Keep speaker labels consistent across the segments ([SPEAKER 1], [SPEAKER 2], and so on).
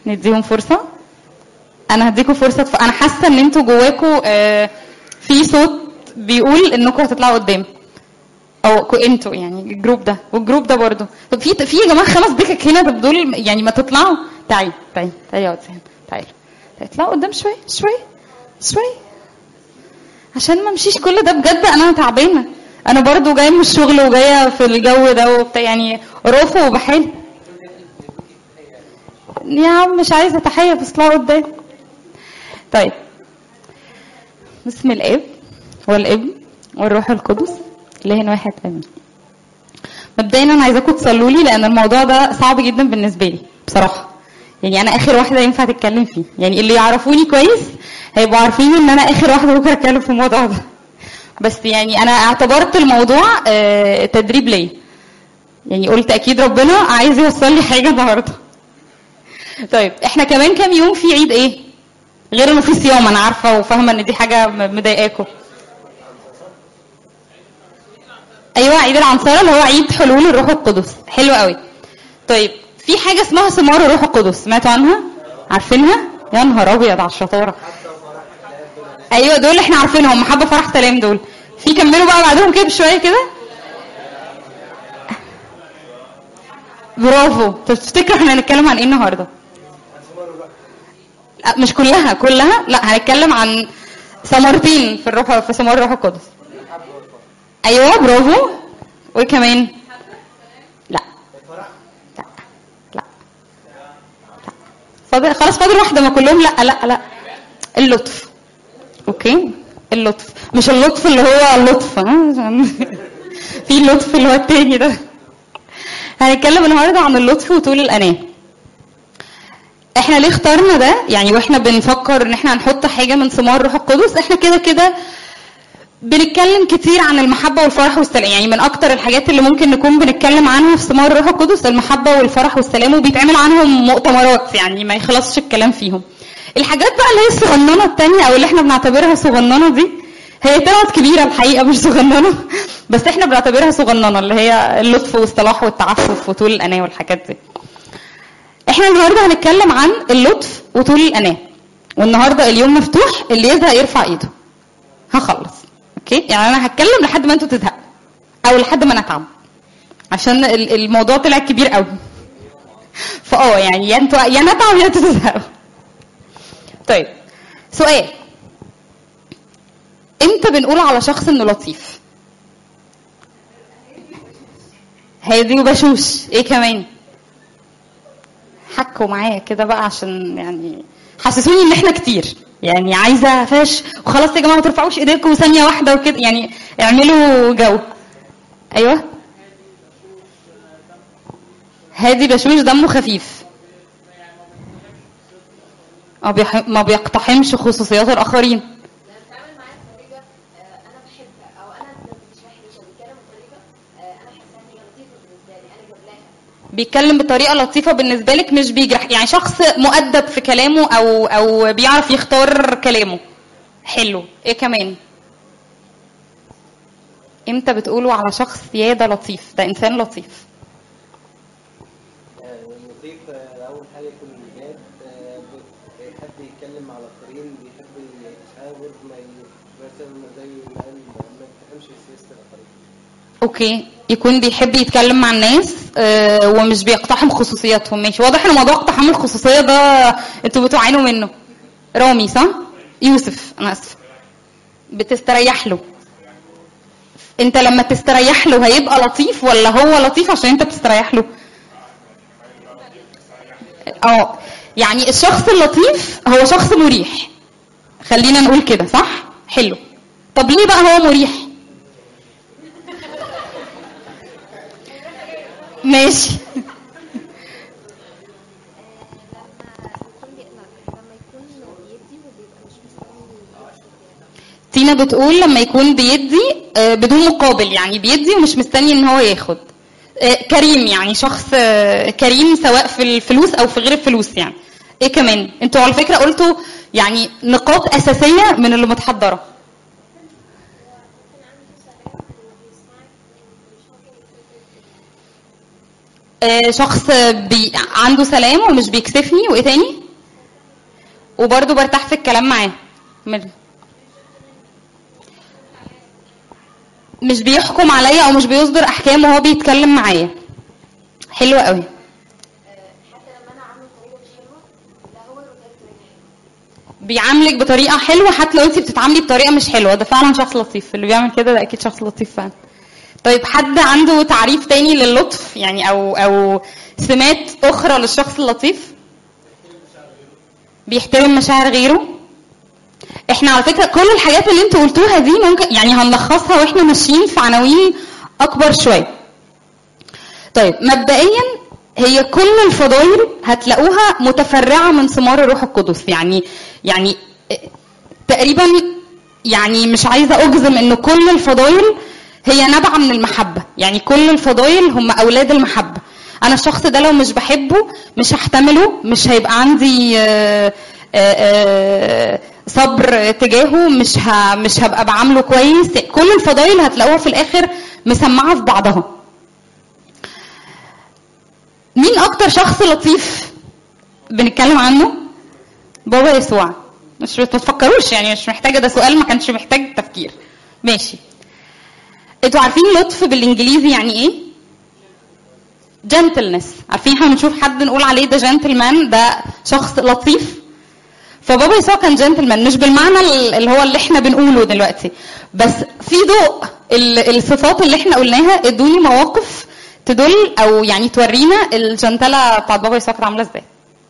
[SPEAKER 1] نديهم فرصه انا هديكم فرصه تف... انا حاسه ان انتوا جواكوا آه في صوت بيقول انكم هتطلعوا قدام او كو انتوا يعني الجروب ده والجروب ده برضو طب في في يا جماعه خمس دكك هنا طب دول يعني ما تطلعوا تعالي تعالي تعالي اقعدي هنا تعالي تعالي اطلعوا قدام شويه شويه شويه عشان ما امشيش كل ده بجد انا تعبانه انا برضو جايه من الشغل وجايه في الجو ده وبتاع يعني رافه وبحال يا عم مش عايزه تحيه بس اطلعوا قدام طيب بسم الاب والابن والروح القدس اله واحد امين مبدئيا انا عايزاكم تصلوا لي لان الموضوع ده صعب جدا بالنسبه لي بصراحه يعني انا اخر واحده ينفع تتكلم فيه يعني اللي يعرفوني كويس هيبقوا عارفين ان انا اخر واحده ممكن اتكلم في الموضوع ده بس يعني انا اعتبرت الموضوع آه، تدريب ليا يعني قلت اكيد ربنا عايز يوصل لي حاجه النهارده طيب احنا كمان كام يوم في عيد ايه غير انه في صيام انا عارفه وفاهمه ان دي حاجه م- مضايقاكم ايوه عيد العنصره اللي هو عيد حلول الروح القدس حلو قوي طيب في حاجه اسمها ثمار الروح القدس سمعتوا عنها عارفينها يا نهار ابيض على الشطاره ايوه دول احنا عارفينهم محبه فرح سلام دول في كملوا بقى بعدهم كده بشويه كده برافو طب تفتكروا احنا هنتكلم عن ايه النهارده لا، مش كلها كلها لا هنتكلم عن ثمرتين في الروح في ثمار الروح القدس ايوه برافو وايه كمان لا لا لا لا فاضل خلاص فاضل واحده ما كلهم لا لا لا اللطف اوكي اللطف مش اللطف اللي هو اللطف ها عشان في اللطف اللي هو التاني ده هنتكلم النهارده عن اللطف وطول الاناه احنا ليه اخترنا ده يعني واحنا بنفكر ان احنا هنحط حاجه من ثمار الروح القدس احنا كده كده بنتكلم كتير عن المحبة والفرح والسلام يعني من أكتر الحاجات اللي ممكن نكون بنتكلم عنها في ثمار الروح القدس المحبة والفرح والسلام وبيتعمل عنهم مؤتمرات يعني ما يخلصش الكلام فيهم الحاجات بقى اللي هي الصغننة التانية أو اللي احنا بنعتبرها صغننة دي هي طلعت كبيرة الحقيقة مش صغننة بس احنا بنعتبرها صغننة اللي هي اللطف والصلاح والتعفف وطول الأناة والحاجات دي احنا النهارده هنتكلم عن اللطف وطول الأناة والنهارده اليوم مفتوح اللي يزهق يرفع ايده هخلص اوكي يعني انا هتكلم لحد ما انتوا تزهقوا او لحد ما نتعب عشان ال- الموضوع طلع كبير قوي فاه يعني يا انتوا يا نتعب يا انتوا تزهقوا طيب سؤال امتى بنقول على شخص انه لطيف هادي وبشوش ايه كمان حكوا معايا كده بقى عشان يعني حسسوني ان احنا كتير يعني عايزه فاش وخلاص يا جماعه ما ترفعوش ايديكم ثانيه واحده وكده يعني اعملوا جو ايوه هادي بشوش دمه خفيف ما بيح- ما بيقتحمش خصوصيات الاخرين
[SPEAKER 2] بتعامل معاه بطريقه آه، انا بحبها او انا مش وحشه بيتكلم بطريقه آه، انا حاسه ان هي لطيفه بالنسبه لي انا جبلاها
[SPEAKER 1] بيتكلم بطريقه لطيفه بالنسبه لك مش بيجرح يعني شخص مؤدب في كلامه او او بيعرف يختار كلامه حلو ايه كمان امتى بتقولوا على شخص يا ده لطيف ده انسان لطيف
[SPEAKER 3] اللطيف آه، أول حاجة يكون جاد آه، بيحب يتكلم مع الآخرين بيحب يحاول ما ي- مثلا زي ما قال ما يتفهمش سياسة الآخرين
[SPEAKER 1] اوكي يكون بيحب يتكلم مع الناس آه، ومش بيقتحم خصوصياتهم ماشي واضح ان موضوع اقتحام الخصوصيه ده انتوا بتعانوا منه رامي صح يوسف انا اسفه بتستريح له انت لما تستريح له هيبقى لطيف ولا هو لطيف عشان انت بتستريح له اه يعني الشخص اللطيف هو شخص مريح خلينا نقول كده صح حلو طب ليه بقى هو مريح ماشي
[SPEAKER 2] لما يكون بيدي وبيبقى مش مستني
[SPEAKER 1] تينا بتقول لما يكون بيدي آه، بدون مقابل يعني بيدي ومش مستني ان هو ياخد آه، كريم يعني شخص آه، كريم سواء في الفلوس او في غير الفلوس يعني ايه كمان انتوا على فكره قلتوا يعني نقاط اساسيه من اللي متحضره آه، شخص بي عنده سلام ومش بيكسفني وايه تاني وبرضه برتاح في الكلام معاه من- مش بيحكم عليا او مش بيصدر احكام وهو بيتكلم معايا حلو قوي
[SPEAKER 2] حتى لما انا عامله بطريقه مش حلوه لا هو يرد لي بطريقه حلوه
[SPEAKER 1] بيعاملك بطريقه حلوه حتى لو انت بتتعاملي بطريقه مش حلوه ده فعلا شخص لطيف اللي بيعمل كده ده اكيد شخص لطيف فعلا طيب حد عنده تعريف تاني للطف يعني او او سمات اخرى للشخص اللطيف بيحترم مشاعر غيره احنا على فكره كل الحاجات اللي انتوا قلتوها دي ممكن يعني هنلخصها واحنا ماشيين في عناوين اكبر شويه طيب مبدئيا هي كل الفضائل هتلاقوها متفرعه من ثمار الروح القدس يعني يعني تقريبا يعني مش عايزه اجزم ان كل الفضائل هي نابعه من المحبه يعني كل الفضائل هم اولاد المحبه انا الشخص ده لو مش بحبه مش هحتمله مش هيبقى عندي آه، آه، آه، صبر تجاهه مش ه... مش هبقى بعامله كويس كل الفضائل هتلاقوها في الاخر مسمعه في بعضها مين اكتر شخص لطيف بنتكلم عنه بابا يسوع مش ما تفكروش يعني مش محتاجه ده سؤال ما كانش محتاج تفكير ماشي انتوا عارفين لطف بالانجليزي يعني ايه جنتلنس عارفين احنا بنشوف حد نقول عليه ده جنتلمان ده شخص لطيف فبابا يسوع كان جنتلمان مش بالمعنى ال- اللي هو اللي احنا بنقوله دلوقتي بس في ضوء ال- الصفات اللي احنا قلناها ادوني مواقف تدل او يعني تورينا الجنتله بتاعت بابا يسوع كانت عامله ازاي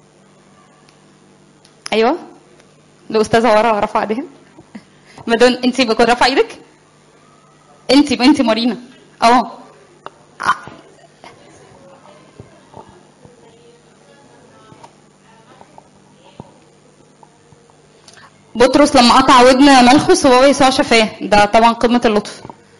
[SPEAKER 1] ايوه الاستاذه ورا رفع ايديها مدون انت كنت رافعه ايدك انت انت مارينا اه ع- بطرس لما قطع ودن ملخص وبابا يسوع شفاه ده طبعا قمه اللطف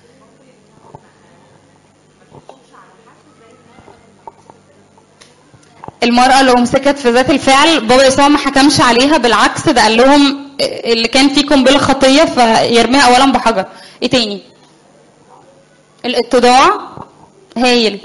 [SPEAKER 1] المرأة اللي أمسكت في ذات الفعل بابا يسوع ما حكمش عليها بالعكس ده قال لهم اللي كان فيكم بلا خطية فيرميها أولا بحجر إيه تاني؟ الاتضاع هايل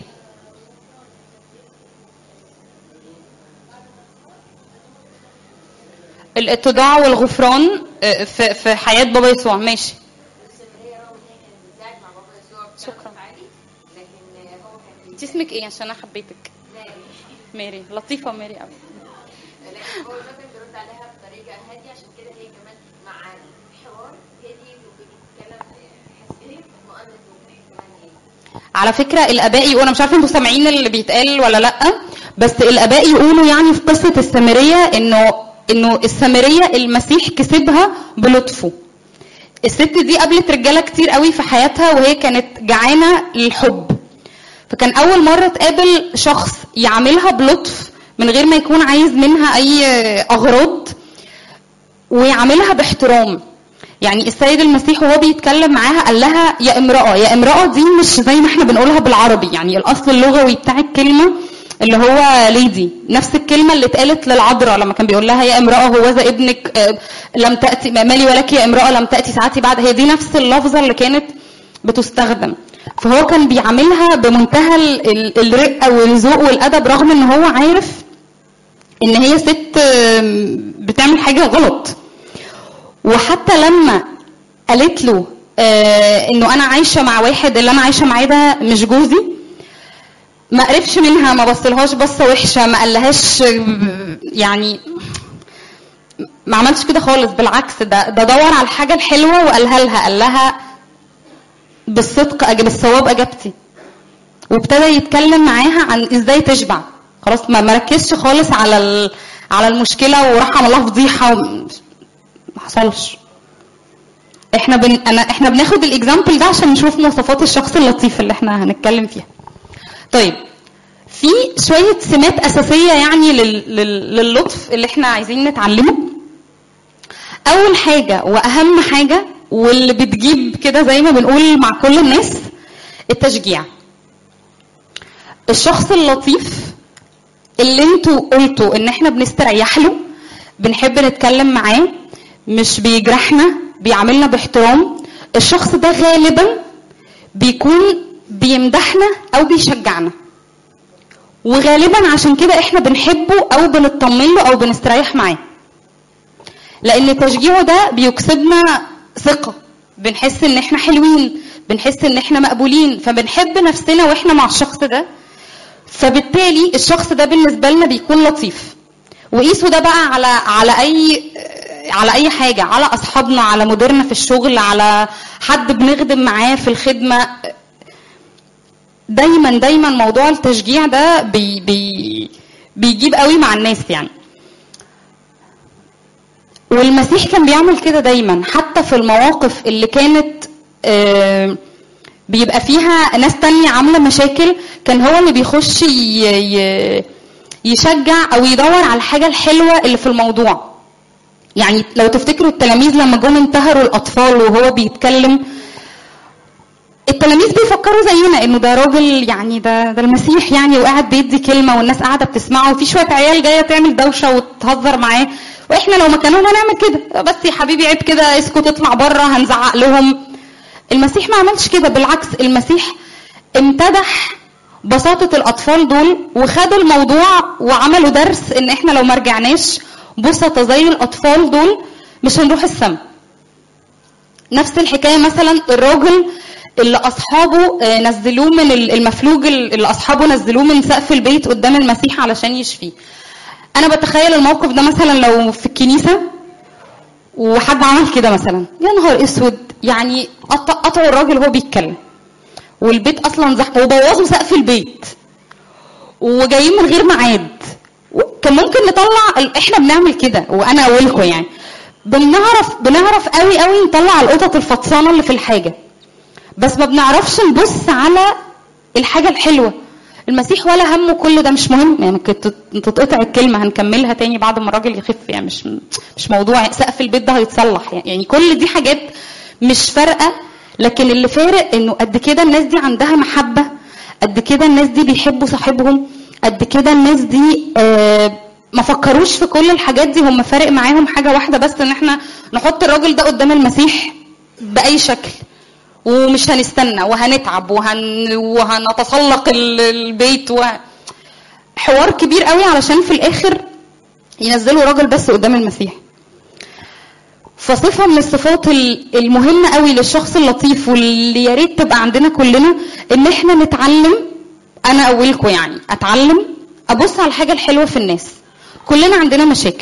[SPEAKER 1] الاتضاع والغفران آه، في في حياة بابا يسوع ماشي
[SPEAKER 2] الاستمراريه رغم ان هي كانت بتساعد مع بابا يسوع بشكل
[SPEAKER 1] شكراً.
[SPEAKER 2] عالي لكن هو كان
[SPEAKER 1] انت اسمك ايه عشان انا حبيتك
[SPEAKER 2] ماري
[SPEAKER 1] ماري لطيفة ماري قوي
[SPEAKER 2] لكن هو كان بيرد عليها بطريقه هاديه عشان كده هي كمان مع الحوار هادي وبيتكلم حسين مؤنث وبتحس كمان ايه
[SPEAKER 1] على فكرة الآباء يقولوا أنا مش عارفة أنتوا سامعين اللي بيتقال ولا لأ بس الآباء يقولوا يعني في قصة السامرية إنه إنه السامرية المسيح كسبها بلطفه. الست دي قابلت رجالة كتير قوي في حياتها وهي كانت جعانة للحب. فكان أول مرة تقابل شخص يعاملها بلطف من غير ما يكون عايز منها أي أغراض ويعاملها باحترام يعني السيد المسيح وهو بيتكلم معاها قال لها يا امرأة يا امرأة دي مش زي ما احنا بنقولها بالعربي يعني الأصل اللغوي بتاع الكلمة اللي هو ليدي نفس الكلمة اللي اتقالت للعذراء لما كان بيقول لها يا امرأة هو ذا ابنك آه، لم تأتي مالي ولك يا امرأة لم تأتي ساعتي بعد هي دي نفس اللفظة اللي كانت بتستخدم فهو كان بيعاملها بمنتهى ال- ال- الرقة والذوق والأدب رغم ان هو عارف ان هي ست آم، بتعمل حاجة غلط وحتى لما قالت له آه انه انا عايشه مع واحد اللي انا عايشه معاه ده مش جوزي ما قرفش منها ما بصلهاش بصه وحشه ما قالهاش آه، يعني ما عملش كده خالص بالعكس ده ده دور على الحاجه الحلوه وقالها لها قال لها بالصدق أج- بالصواب اجابتي وابتدى يتكلم معاها عن ازاي تشبع خلاص ما مركزش خالص على ال- على المشكله وراح عمل لها فضيحه و- ما حصلش احنا بن... أنا... احنا بناخد الاكزامبل ده عشان نشوف مواصفات الشخص اللطيف اللي احنا هنتكلم فيها طيب في شوية سمات أساسية يعني لل... لل... للطف اللي احنا عايزين نتعلمه أول حاجة وأهم حاجة واللي بتجيب كده زي ما بنقول مع كل الناس التشجيع الشخص اللطيف اللي انتوا قلتوا ان احنا بنستريح له بنحب نتكلم معاه مش بيجرحنا بيعاملنا باحترام الشخص ده غالبا بيكون بيمدحنا او بيشجعنا وغالبا عشان كده احنا بنحبه او بنطمن له او بنستريح معاه لان تشجيعه ده بيكسبنا ثقه بنحس ان احنا حلوين بنحس ان احنا مقبولين فبنحب نفسنا واحنا مع الشخص ده فبالتالي الشخص ده بالنسبه لنا بيكون لطيف وقيسوا ده بقى على على اي على اي حاجه على اصحابنا على مديرنا في الشغل على حد بنخدم معاه في الخدمه دايما دايما موضوع التشجيع ده بي بي بيجيب قوي مع الناس يعني والمسيح كان بيعمل كده دايما حتى في المواقف اللي كانت آه، بيبقى فيها ناس تانية عاملة مشاكل كان هو اللي بيخش ي- ي- يشجع او يدور على الحاجة الحلوة اللي في الموضوع يعني لو تفتكروا التلاميذ لما جم انتهروا الاطفال وهو بيتكلم التلاميذ بيفكروا زينا انه ده راجل يعني ده ده المسيح يعني وقاعد بيدي كلمه والناس قاعده بتسمعه وفي شويه عيال جايه تعمل دوشه وتهزر معاه واحنا لو مكانهم هنعمل كده بس يا حبيبي عيب كده اسكت اطلع بره هنزعق لهم المسيح ما عملش كده بالعكس المسيح امتدح بساطة الأطفال دول وخد الموضوع وعملوا درس إن إحنا لو ما رجعناش بسطة زي الأطفال دول مش هنروح السما. نفس الحكاية مثلا الراجل اللي أصحابه آه، نزلوه من ال- المفلوج اللي أصحابه نزلوه من سقف البيت قدام المسيح علشان يشفيه. أنا بتخيل الموقف ده مثلا لو في الكنيسة وحد عمل كده مثلا يا نهار اسود يعني قط- قطعوا الراجل وهو بيتكلم والبيت اصلا زحمه وبوظوا سقف البيت وجايين من غير ميعاد كان ممكن نطلع ال- احنا بنعمل كده وانا اولكم يعني بنعرف بنعرف قوي قوي نطلع القطط الفطسانه اللي في الحاجه بس ما بنعرفش نبص على الحاجه الحلوه المسيح ولا همه كل ده مش مهم يعني ممكن تت- تتقطع الكلمه هنكملها تاني بعد ما الراجل يخف يعني مش مش موضوع سقف البيت ده هيتصلح يعني, يعني كل دي حاجات مش فارقه لكن اللي فارق انه قد كده الناس دي عندها محبه قد كده الناس دي بيحبوا صاحبهم قد كده الناس دي آه ما فكروش في كل الحاجات دي هم فارق معاهم حاجه واحده بس ان احنا نحط الراجل ده قدام المسيح باي شكل ومش هنستنى وهنتعب وهن... وهنتسلق ال- البيت و... حوار كبير قوي علشان في الاخر ينزلوا راجل بس قدام المسيح فصفه من الصفات ال- المهمه قوي للشخص اللطيف واللي يا ريت تبقى عندنا كلنا ان احنا نتعلم انا اولكم يعني اتعلم ابص على الحاجه الحلوه في الناس كلنا عندنا مشاكل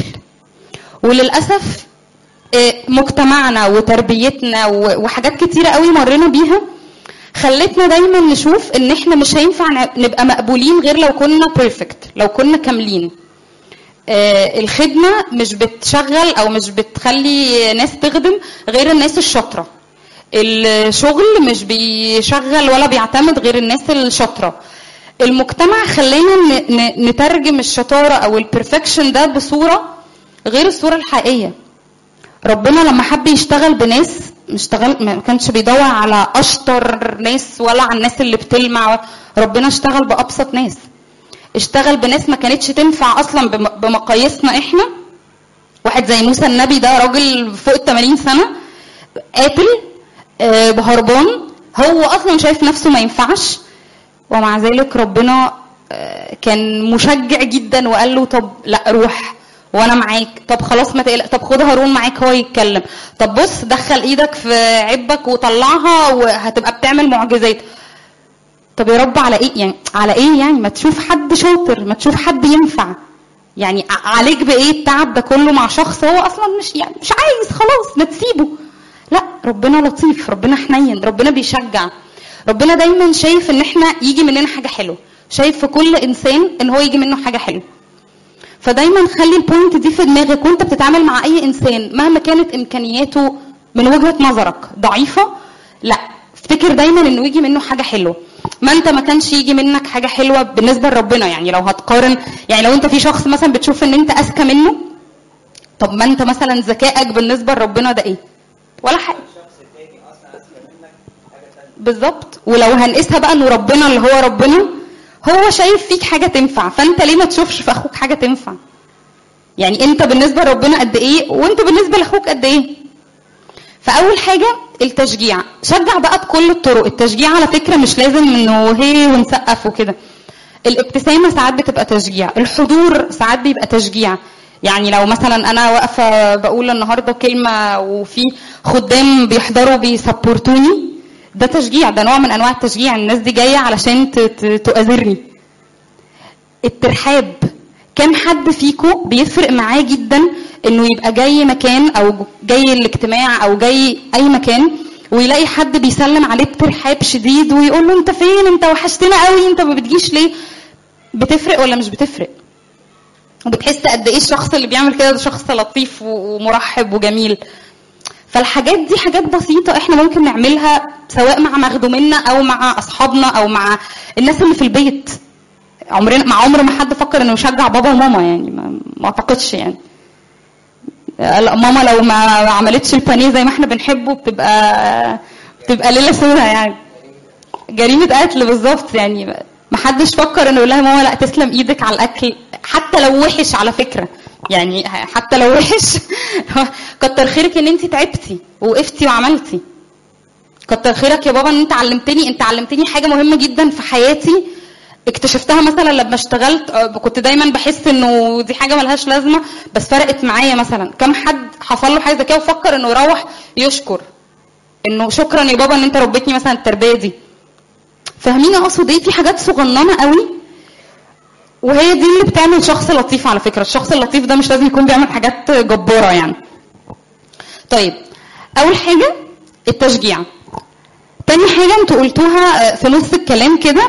[SPEAKER 1] وللاسف آه، مجتمعنا وتربيتنا و- وحاجات كتيره قوي مرينا بيها خلتنا دايما نشوف ان احنا مش هينفع ن- نبقى مقبولين غير لو كنا بيرفكت لو كنا كاملين آه، الخدمه مش بتشغل او مش بتخلي ناس تخدم غير الناس الشاطره الشغل مش بيشغل ولا بيعتمد غير الناس الشاطره المجتمع خلينا ن- ن- نترجم الشطاره او البرفكشن ده بصوره غير الصوره الحقيقيه ربنا لما حب يشتغل بناس مش اشتغل ما كانش بيدور على اشطر ناس ولا على الناس اللي بتلمع ربنا اشتغل بابسط ناس اشتغل بناس ما كانتش تنفع اصلا بم- بمقاييسنا احنا واحد زي موسى النبي ده راجل فوق ال 80 سنه قاتل آه، هربان هو اصلا شايف نفسه ما ينفعش ومع ذلك ربنا آه، كان مشجع جدا وقال له طب لا روح وانا معاك طب خلاص ما تقلق طب خد هارون معاك هو يتكلم طب بص دخل ايدك في عبك وطلعها وهتبقى بتعمل معجزات طب يا رب على ايه يعني على ايه يعني ما تشوف حد شاطر ما تشوف حد ينفع يعني ع- عليك بايه التعب ده كله مع شخص هو اصلا مش يعني مش عايز خلاص ما تسيبه لا ربنا لطيف ربنا حنين ربنا بيشجع ربنا دايما شايف ان احنا يجي مننا حاجه حلوه شايف في كل انسان ان هو يجي منه حاجه حلوه فدايما خلي البوينت دي في دماغك وانت بتتعامل مع اي انسان مهما كانت امكانياته من وجهه نظرك ضعيفه لا افتكر دايما انه يجي منه حاجه حلوه ما انت ما كانش يجي منك حاجه حلوه بالنسبه لربنا يعني لو هتقارن يعني لو انت في شخص مثلا بتشوف ان انت اذكى منه طب ما انت مثلا ذكائك بالنسبه لربنا ده ايه ولا حاجه بالظبط ولو هنقيسها بقى انه ربنا اللي هو ربنا هو شايف فيك حاجه تنفع فانت ليه ما تشوفش في اخوك حاجه تنفع يعني انت بالنسبه لربنا قد ايه وانت بالنسبه لاخوك قد ايه فاول حاجه التشجيع شجع بقى بكل الطرق التشجيع على فكره مش لازم انه هي ونسقف وكده الابتسامه ساعات بتبقى تشجيع الحضور ساعات بيبقى تشجيع يعني لو مثلا انا واقفه بقول النهارده كلمه وفي خدام بيحضروا بيسبورتوني ده تشجيع ده نوع من انواع التشجيع الناس دي جايه علشان ت- ت- تؤازرني الترحاب كم حد فيكم بيفرق معاه جدا انه يبقى جاي مكان او جاي الاجتماع او جاي اي مكان ويلاقي حد بيسلم عليه بترحاب شديد ويقول له انت فين انت وحشتنا قوي انت ما بتجيش ليه بتفرق ولا مش بتفرق وبتحس قد ايه الشخص اللي بيعمل كده ده شخص لطيف و- ومرحب وجميل فالحاجات دي حاجات بسيطة احنا ممكن نعملها سواء مع مخدومينا او مع اصحابنا او مع الناس اللي في البيت عمرنا مع عمر ما حد فكر انه يشجع بابا وماما يعني ما, ما اعتقدش يعني لا ماما لو ما عملتش البانيه زي ما احنا بنحبه بتبقى بتبقى ليله سودة يعني جريمه قتل بالظبط يعني ما حدش فكر انه يقول لها ماما لا تسلم ايدك على الاكل حتى لو وحش على فكره يعني حتى لو وحش كتر خيرك ان انت تعبتي ووقفتي وعملتي كتر خيرك يا بابا ان انت علمتني انت علمتني حاجه مهمه جدا في حياتي اكتشفتها مثلا لما اشتغلت آه، كنت دايما بحس انه دي حاجه ملهاش لازمه بس فرقت معايا مثلا كم حد حصل له حاجه زي كده وفكر انه يروح يشكر انه شكرا يا بابا ان انت ربيتني مثلا التربيه دي فاهمين اقصد ايه في حاجات صغننه قوي وهي دي اللي بتعمل شخص لطيف على فكره الشخص اللطيف ده مش لازم يكون بيعمل حاجات جباره يعني طيب اول حاجه التشجيع تاني حاجه انتوا قلتوها آه، في نص الكلام كده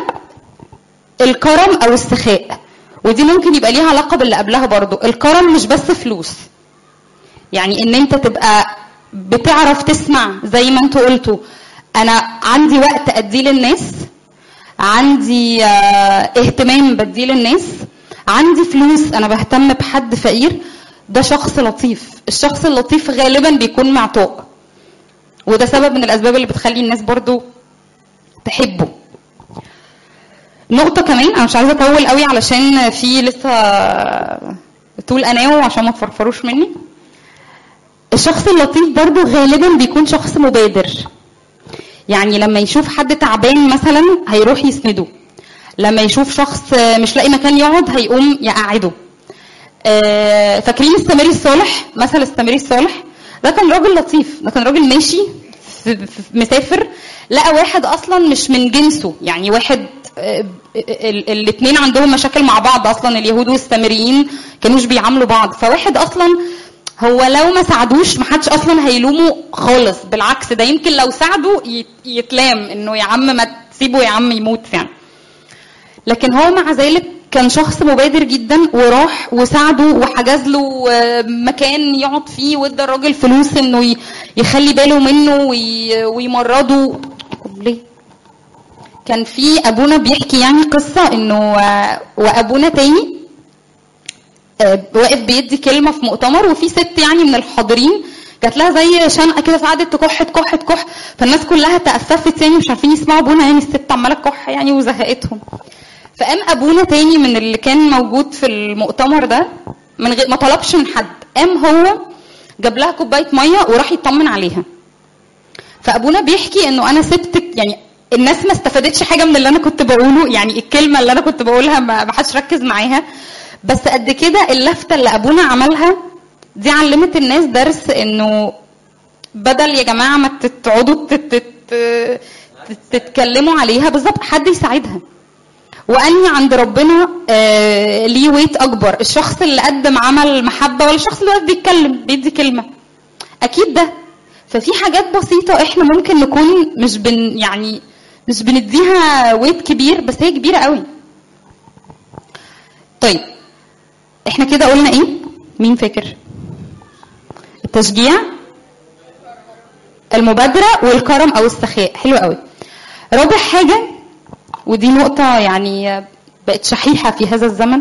[SPEAKER 1] الكرم او السخاء ودي ممكن يبقى ليها علاقه باللي قبلها برضو الكرم مش بس فلوس يعني ان انت تبقى بتعرف تسمع زي ما انتوا قلتوا انا عندي وقت اديه للناس عندي آه، اهتمام بديه للناس عندي فلوس انا بهتم بحد فقير ده شخص لطيف الشخص اللطيف غالبا بيكون معطاء وده سبب من الاسباب اللي بتخلي الناس برضو تحبه نقطة كمان أنا مش عايزة أطول قوي علشان في لسه طول أناو عشان ما تفرفروش مني الشخص اللطيف برضو غالبا بيكون شخص مبادر يعني لما يشوف حد تعبان مثلا هيروح يسنده لما يشوف شخص مش لاقي مكان يقعد هيقوم يقعده آه، فاكرين السامري الصالح مثل السامري الصالح ده كان راجل لطيف ده كان راجل ماشي في- في- مسافر لقى واحد اصلا مش من جنسه يعني واحد الاثنين عندهم مشاكل مع بعض اصلا اليهود والسامريين كانوش بيعاملوا بعض فواحد اصلا هو لو ما ساعدوش ما حدش اصلا هيلومه خالص بالعكس ده يمكن لو ساعده يت- يتلام انه يا عم ما تسيبه يا عم يموت يعني لكن هو مع ذلك كان شخص مبادر جدا وراح وساعده وحجز له آه، مكان يقعد فيه وادى الراجل فلوس انه ي- يخلي باله منه وي- ويمرضه طب ليه؟ كان في ابونا بيحكي يعني قصه انه آه، وابونا تاني آه، واقف بيدي كلمه في مؤتمر وفي ست يعني من الحاضرين جات لها زي شنقه كده فقعدت تكح تكح تكح فالناس كلها تأسفت يعني مش عارفين يسمعوا ابونا يعني الست عماله تكح يعني وزهقتهم فقام ابونا تاني من اللي كان موجود في المؤتمر ده من غير ما طلبش من حد قام هو جاب لها كوبايه ميه وراح يطمن عليها فابونا بيحكي انه انا سبت يعني الناس ما استفادتش حاجه من اللي انا كنت بقوله يعني الكلمه اللي انا كنت بقولها ما ما حدش ركز معاها بس قد كده اللفته اللي ابونا عملها دي علمت الناس درس انه بدل يا جماعه ما تقعدوا تت- تت- تت- تتكلموا عليها بالظبط حد يساعدها واني عند ربنا آه ليه ويت اكبر الشخص اللي قدم عمل محبه ولا الشخص اللي واقف بيتكلم بيدي كلمه اكيد ده ففي حاجات بسيطه احنا ممكن نكون مش بن يعني مش بنديها ويت كبير بس هي كبيره قوي طيب احنا كده قلنا ايه مين فاكر التشجيع المبادره والكرم او السخاء حلو قوي رابع حاجه ودي نقطة يعني بقت شحيحة في هذا الزمن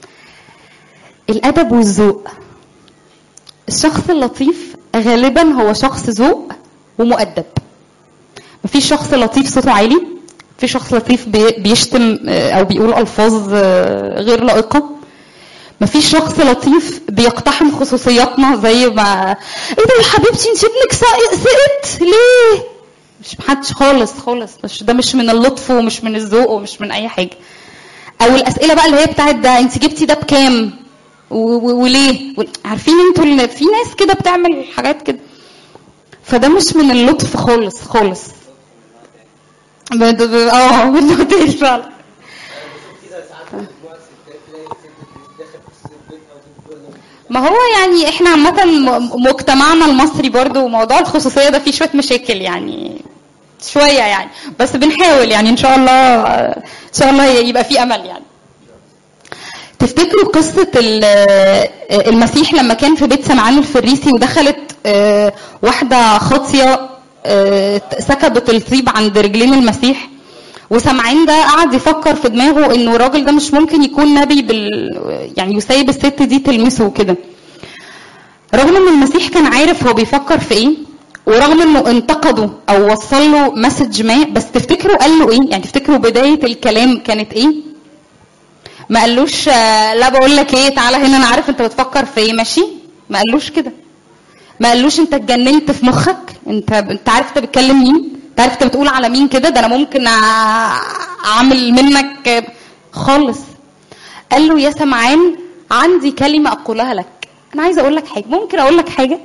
[SPEAKER 1] الأدب والذوق الشخص اللطيف غالبا هو شخص ذوق ومؤدب مفيش شخص لطيف صوته عالي في شخص لطيف بي- بيشتم آه، او بيقول الفاظ آه، غير لائقه مفيش شخص لطيف بيقتحم خصوصياتنا زي ما ايه ده يا حبيبتي انت ابنك سقط سقط ليه مش محدش خالص خالص مش ده مش من اللطف ومش من الذوق ومش من اي حاجه او الاسئله بقى اللي هي بتاعت ده انت جبتي ده بكام و- و- وليه و- عارفين انتوا اللي في ناس كده بتعمل حاجات كده فده مش من اللطف خالص خالص بد- ب- اه منه تاني فعلا
[SPEAKER 3] كده ساعات مجموعه ستات تلاقي ست داخل في الست بيتها وتقول له
[SPEAKER 1] ما هو يعني احنا عامة م- مجتمعنا المصري برضو موضوع الخصوصية ده فيه شوية مشاكل يعني شوية يعني بس بنحاول يعني ان شاء الله ان شاء الله يبقى في امل يعني تفتكروا قصة ال- المسيح لما كان في بيت سمعان الفريسي ودخلت آه، واحدة خاطية آه، سكبت الطيب عند رجلين المسيح وسمعان ده قعد يفكر في دماغه انه الراجل ده مش ممكن يكون نبي بال يعني يسيب الست دي تلمسه وكده رغم ان المسيح كان عارف هو بيفكر في ايه ورغم انه انتقده او وصل له مسج ما بس تفتكروا قال له ايه يعني تفتكروا بدايه الكلام كانت ايه ما قالوش آه، لا بقول لك ايه تعالى هنا انا عارف انت بتفكر في ايه ماشي ما قالوش كده ما قالوش انت اتجننت في مخك انت انت عارف انت بتكلم مين انت عارف انت بتقول على مين كده ده انا ممكن أ- اعمل منك خالص قال له يا سمعان عندي كلمه اقولها لك انا عايزه اقول لك حاجه ممكن اقول لك حاجه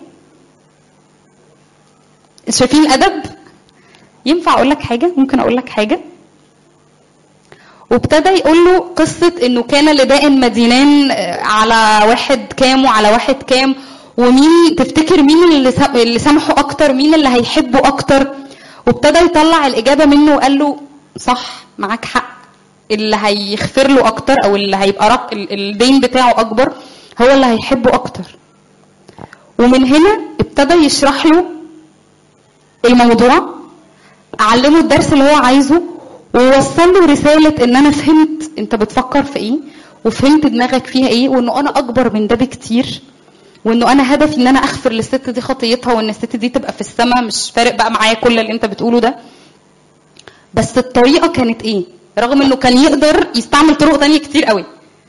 [SPEAKER 1] شايفين الادب ينفع اقول لك حاجه ممكن اقول لك حاجه وابتدى يقول له قصة انه كان لداء مدينان آه، على واحد كام وعلى واحد كام ومين تفتكر مين اللي سا- اللي سامحه اكتر مين اللي هيحبه اكتر وابتدى يطلع الاجابة منه وقال له صح معاك حق اللي هيغفر له اكتر او اللي هيبقى رق ال- الدين بتاعه اكبر هو اللي هيحبه اكتر ومن هنا ابتدى يشرح له الموضوع علمه الدرس اللي هو عايزه ووصل له رسالة ان انا فهمت انت بتفكر في ايه وفهمت دماغك فيها ايه وانه انا اكبر من ده بكتير وانه انا هدفي ان انا اغفر للست دي خطيتها وان الست دي تبقى في السماء مش فارق بقى معايا كل اللي انت بتقوله ده بس الطريقة كانت ايه رغم انه كان يقدر يستعمل طرق تانية كتير قوي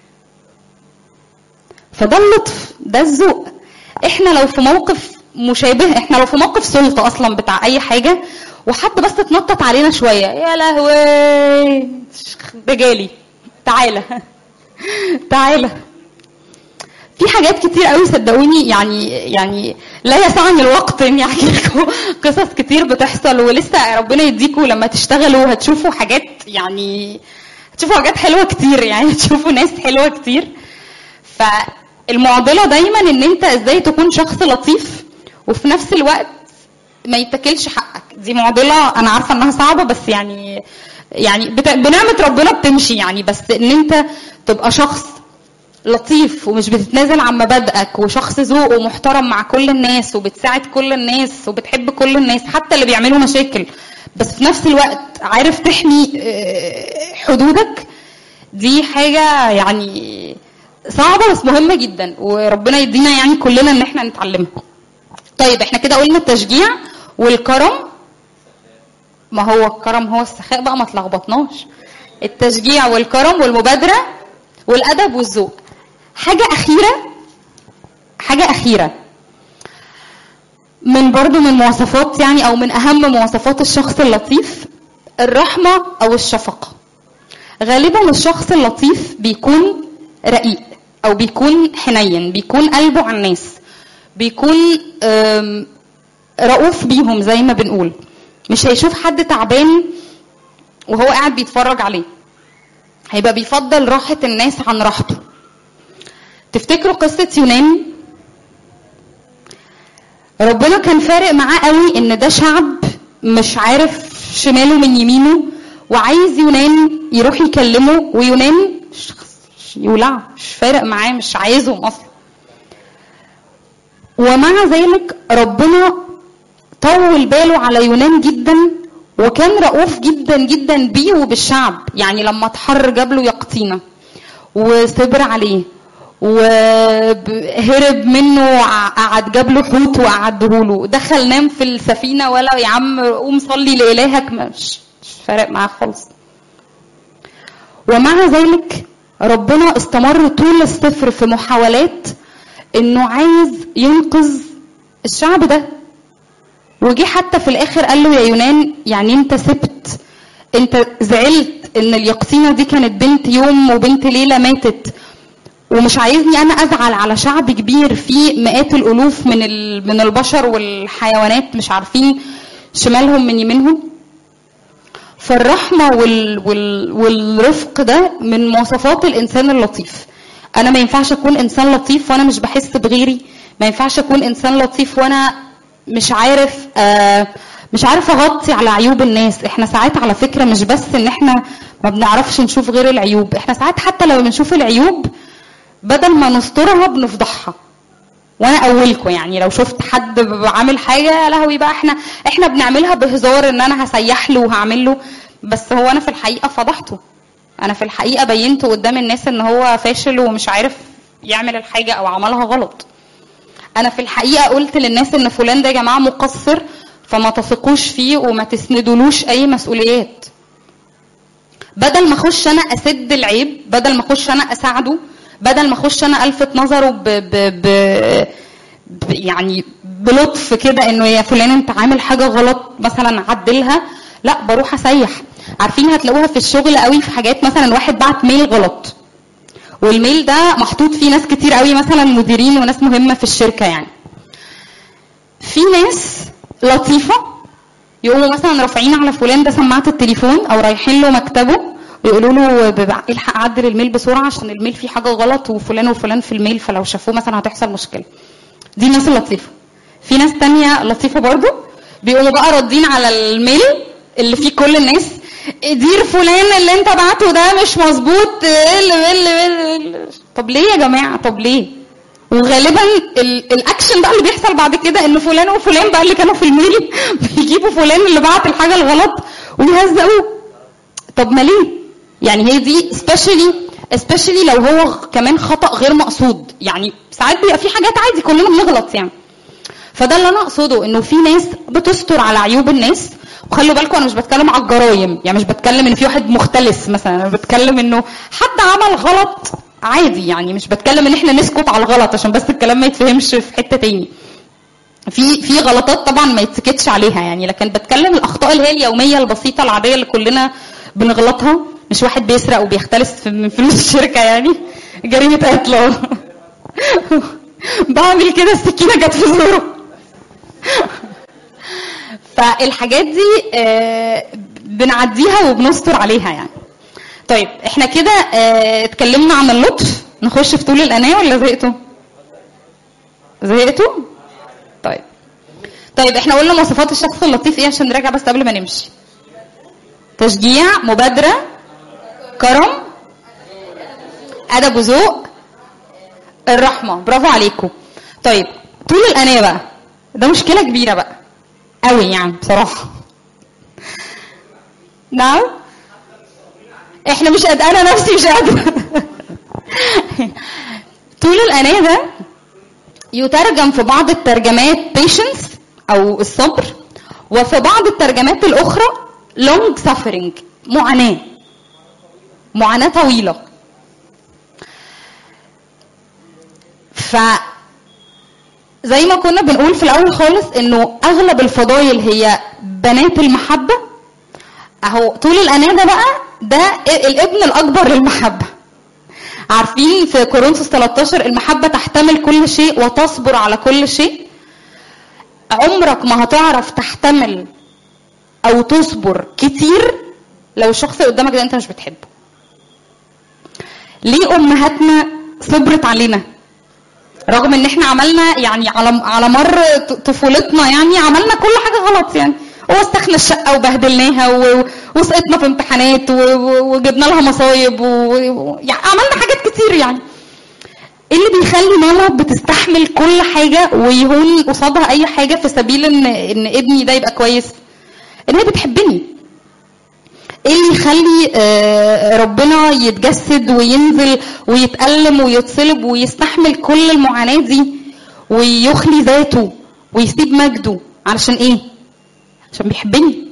[SPEAKER 1] فده اللطف ده الذوق احنا لو في موقف مشابه احنا لو في موقف سلطة اصلا بتاع اي حاجة وحد بس اتنطط علينا شوية يا لهوي ده جالي تعالى تعالى في حاجات كتير قوي صدقوني يعني يعني لا يسعني الوقت اني احكي لكم قصص كتير بتحصل ولسه ربنا يديكم لما تشتغلوا هتشوفوا حاجات يعني هتشوفوا حاجات حلوه كتير يعني هتشوفوا ناس حلوه كتير فالمعضله دايما ان انت ازاي تكون شخص لطيف وفي نفس الوقت ما يتاكلش حقك دي معضله انا عارفه انها صعبه بس يعني يعني بت... بنعمه ربنا بتمشي يعني بس ان انت تبقى شخص لطيف ومش بتتنازل عن مبادئك وشخص ذوق ومحترم مع كل الناس وبتساعد كل الناس وبتحب كل الناس حتى اللي بيعملوا مشاكل بس في نفس الوقت عارف تحمي آه، حدودك دي حاجة يعني صعبة بس مهمة جدا وربنا يدينا يعني كلنا ان احنا نتعلمها طيب احنا كده قلنا التشجيع والكرم ما هو الكرم هو السخاء بقى ما تلخبطناش التشجيع والكرم والمبادرة والأدب والذوق حاجة أخيرة حاجة أخيرة من برضو من مواصفات يعني أو من أهم مواصفات الشخص اللطيف الرحمة أو الشفقة غالبا الشخص اللطيف بيكون رقيق أو بيكون حنين بيكون قلبه على الناس بيكون آم، رؤوف بيهم زي ما بنقول مش هيشوف حد تعبان وهو قاعد بيتفرج عليه هيبقى بيفضل راحة الناس عن راحته تفتكروا قصة يونان ربنا كان فارق معاه قوي ان ده شعب مش عارف شماله من يمينه وعايز يونان يروح يكلمه ويونان شخص يولع مش فارق معاه مش عايزهم اصلا ومع ذلك ربنا طول باله على يونان جدا وكان رؤوف جدا جدا بيه وبالشعب يعني لما اتحر جاب له يقطينه وصبر عليه وهرب منه وع- قعد جاب له حوت وقعده له دخل نام في السفينه ولا يا عم قوم صلي لالهك مش مش فارق معاه خالص ومع ذلك ربنا استمر طول السفر في محاولات انه عايز ينقذ الشعب ده وجي حتى في الاخر قال له يا يونان يعني انت سبت انت زعلت ان اليقطينه دي كانت بنت يوم وبنت ليله ماتت ومش عايزني انا ازعل على شعب كبير فيه مئات الالوف من ال- من البشر والحيوانات مش عارفين شمالهم من يمينهم فالرحمه وال وال والرفق ده من مواصفات الانسان اللطيف انا ما ينفعش اكون انسان لطيف وانا مش بحس بغيري ما ينفعش اكون انسان لطيف وانا مش عارف آه مش عارف اغطي على عيوب الناس احنا ساعات على فكره مش بس ان احنا ما بنعرفش نشوف غير العيوب احنا ساعات حتى لو بنشوف العيوب بدل ما نسترها بنفضحها وانا اولكم يعني لو شفت حد عامل حاجه يا لهوي بقى احنا احنا بنعملها بهزار ان انا هسيح له وهعمل له بس هو انا في الحقيقه فضحته انا في الحقيقه بينته قدام الناس ان هو فاشل ومش عارف يعمل الحاجه او عملها غلط انا في الحقيقه قلت للناس ان فلان ده يا جماعه مقصر فما تثقوش فيه وما تسندولوش اي مسؤوليات بدل ما اخش انا اسد العيب بدل ما اخش انا اساعده بدل ما اخش انا الفت نظره ب, ب, ب, ب يعني بلطف كده انه يا فلان انت عامل حاجه غلط مثلا عدلها لا بروح اسيح عارفين هتلاقوها في الشغل قوي في حاجات مثلا واحد بعت ميل غلط والميل ده محطوط فيه ناس كتير قوي مثلا مديرين وناس مهمه في الشركه يعني في ناس لطيفه يقوموا مثلا رافعين على فلان ده سماعه التليفون او رايحين له مكتبه ويقولوا له ببع- الحق عدل الميل بسرعه عشان الميل فيه حاجه غلط وفلان وفلان في الميل فلو شافوه مثلا هتحصل مشكله دي الناس اللطيفه في ناس تانية لطيفه برضو بيقوموا بقى ردين على الميل اللي فيه كل الناس دير فلان اللي انت بعته ده مش مظبوط ال ال ال طب ليه يا جماعه طب ليه وغالبا ال- الاكشن بقى اللي بيحصل بعد كده ان فلان وفلان بقى اللي كانوا في الميل بيجيبوا فلان اللي بعت الحاجه الغلط ويهزقوه طب ما ليه يعني هي دي سبيشالي سبيشالي لو هو كمان خطا غير مقصود يعني ساعات بيبقى في حاجات عادي كلنا بنغلط يعني فده اللي انا اقصده انه في ناس بتستر على عيوب الناس وخلوا بالكم انا مش بتكلم على الجرايم يعني مش بتكلم ان في واحد مختلس مثلا انا بتكلم انه حد عمل غلط عادي يعني مش بتكلم ان احنا نسكت على الغلط عشان بس الكلام ما يتفهمش في حته تاني في في غلطات طبعا ما يتسكتش عليها يعني لكن بتكلم الاخطاء اللي هي اليوميه البسيطه العاديه اللي كلنا بنغلطها مش واحد بيسرق وبيختلس في- من فلوس الشركه يعني جريمه قتل أهو. بعمل كده السكينه جت في زوره فالحاجات دي آه، بنعديها وبنستر عليها يعني طيب احنا كده آه، اتكلمنا عن اللطف نخش في طول الاناه ولا زهقتوا زهقتوا طيب طيب احنا قلنا مواصفات الشخص اللطيف ايه عشان نراجع بس قبل ما نمشي تشجيع مبادرة كرم أدب وذوق الرحمة برافو عليكم طيب طول الأناة بقى ده مشكلة كبيرة بقى قوي يعني بصراحة نعم احنا مش قد انا نفسي مش قادرة طول الأناة ده يترجم في بعض الترجمات patience أو الصبر وفي بعض الترجمات الأخرى long suffering معاناة معاناة طويلة ف زي ما كنا بنقول في الأول خالص إنه أغلب الفضائل هي بنات المحبة أهو طول الأناة ده بقى ده الابن الأكبر للمحبة عارفين في كورنثوس 13 المحبة تحتمل كل شيء وتصبر على كل شيء عمرك ما هتعرف تحتمل او تصبر كتير لو الشخص اللي قدامك ده انت مش بتحبه ليه امهاتنا صبرت علينا رغم ان احنا عملنا يعني على على مر ط- طفولتنا يعني عملنا كل حاجه غلط يعني وسخنا الشقه وبهدلناها و- وسقطنا في امتحانات و- و- وجبنا لها مصايب و... و- يعني عملنا حاجات كتير يعني ايه اللي بيخلي ماما بتستحمل كل حاجه ويهون قصادها اي حاجه في سبيل ان ان ابني ده يبقى كويس ان هي بتحبني ايه اللي يخلي آه، ربنا يتجسد وينزل ويتألم ويتصلب ويستحمل كل المعاناة دي ويخلي ذاته ويسيب مجده علشان ايه عشان بيحبني